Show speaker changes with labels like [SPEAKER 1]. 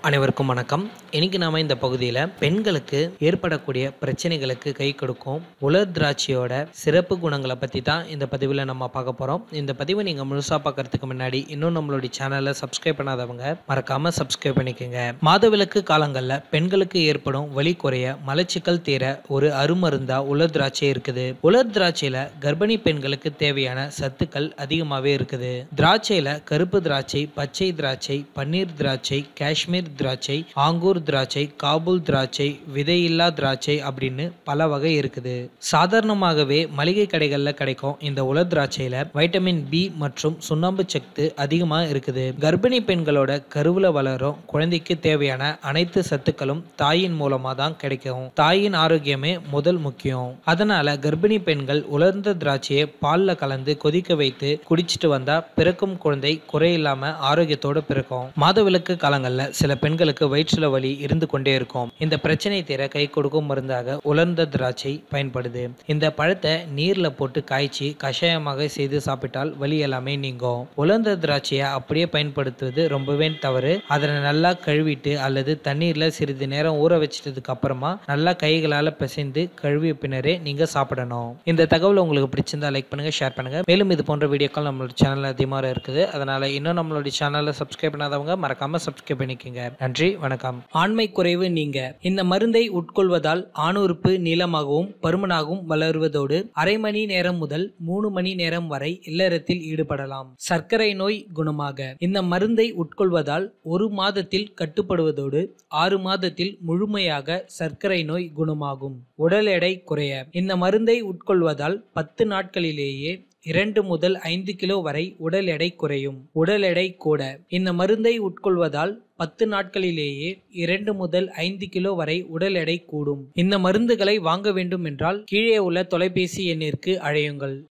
[SPEAKER 1] அனைவருக்கும் வணக்கம் இன்னைக்கு நாம இந்த பகுதியில் பெண்களுக்கு ஏற்படக்கூடிய பிரச்சனைகளுக்கு கை கொடுக்கும் உலர் திராட்சையோட சிறப்பு குணங்களை பற்றி தான் இந்த பதிவில் நம்ம பார்க்க போகிறோம் இந்த பதிவை நீங்கள் முழுசாக பார்க்கறதுக்கு முன்னாடி இன்னும் நம்மளுடைய சேனலை சப்ஸ்கிரைப் பண்ணாதவங்க மறக்காம சப்ஸ்கிரைப் பண்ணிக்கோங்க மாதவிலக்கு காலங்களில் பெண்களுக்கு ஏற்படும் வலி குறைய மலச்சிக்கல் தீர ஒரு அருமருந்தா உலர் திராட்சை இருக்குது உலர் திராட்சையில் கர்ப்பிணி பெண்களுக்கு தேவையான சத்துக்கள் அதிகமாகவே இருக்குது திராட்சையில் கருப்பு திராட்சை பச்சை திராட்சை பன்னீர் திராட்சை காஷ்மீர் திராட்சை ஆங்கூர் திராட்சை காபூல் திராட்சை விதையில்லா திராட்சை அப்படின்னு பல வகை இருக்குது சாதாரணமாகவே மளிகை கடைகளில் கிடைக்கும் இந்த உலர் திராட்சையில வைட்டமின் பி மற்றும் சுண்ணாம்பு சத்து அதிகமாக இருக்குது கர்ப்பிணி பெண்களோட கருவுல வளரும் குழந்தைக்கு தேவையான அனைத்து சத்துக்களும் தாயின் மூலமா தான் கிடைக்கும் தாயின் ஆரோக்கியமே முதல் முக்கியம் அதனால கர்ப்பிணி பெண்கள் உலர்ந்த திராட்சையை பால்ல கலந்து கொதிக்க வைத்து குடிச்சிட்டு வந்தா பிறக்கும் குழந்தை குறையில்லாம ஆரோக்கியத்தோட பிறக்கும் மாதவிலக்கு காலங்கள்ல சில பெண்களுக்கு வயிற்றுல வலி இருந்து கொண்டே இருக்கும் இந்த பிரச்சனை தீர கை கொடுக்கும் மருந்தாக உலர்ந்த திராட்சை பயன்படுது இந்த பழத்தை நீர்ல போட்டு காய்ச்சி கஷாயமாக செய்து சாப்பிட்டால் வலி எல்லாமே நீங்கும் உலர்ந்த திராட்சையை அப்படியே பயன்படுத்துவது ரொம்பவே தவறு அதனை நல்லா கழுவிட்டு அல்லது தண்ணீர்ல சிறிது நேரம் ஊற வச்சிட்டதுக்கு அப்புறமா நல்லா கைகளால பிசைந்து கழுவிய பின்னரே நீங்க சாப்பிடணும் இந்த தகவல் உங்களுக்கு பிடிச்சிருந்தா லைக் பண்ணுங்க ஷேர் பண்ணுங்க மேலும் இது போன்ற வீடியோக்கள் நம்மளோட சேனல்ல அதிகமாக இருக்குது அதனால இன்னும் நம்மளுடைய சேனலை சப்ஸ்கிரைப் பண்ணாதவங்க மறக்காம சப்ஸ்கிரைப் பண்ணிக்கோங்க நன்றி வணக்கம் ஆண்மை குறைவு நீங்க இந்த மருந்தை உட்கொள்வதால் ஆணுறுப்பு நீளமாகவும் பருமனாகவும் வளருவதோடு அரை மணி நேரம் முதல் மூணு மணி நேரம் வரை இல்லறத்தில் ஈடுபடலாம் சர்க்கரை நோய் குணமாக இந்த மருந்தை உட்கொள்வதால் ஒரு மாதத்தில் கட்டுப்படுவதோடு ஆறு மாதத்தில் முழுமையாக சர்க்கரை நோய் குணமாகும் உடல் எடை குறைய இந்த மருந்தை உட்கொள்வதால் பத்து நாட்களிலேயே இரண்டு முதல் ஐந்து கிலோ வரை உடல் எடை குறையும் உடல் எடை கூட இந்த மருந்தை உட்கொள்வதால் பத்து நாட்களிலேயே இரண்டு முதல் ஐந்து கிலோ வரை உடல் எடை கூடும் இந்த மருந்துகளை வாங்க வேண்டும் என்றால் கீழே உள்ள தொலைபேசி எண்ணிற்கு அழையுங்கள்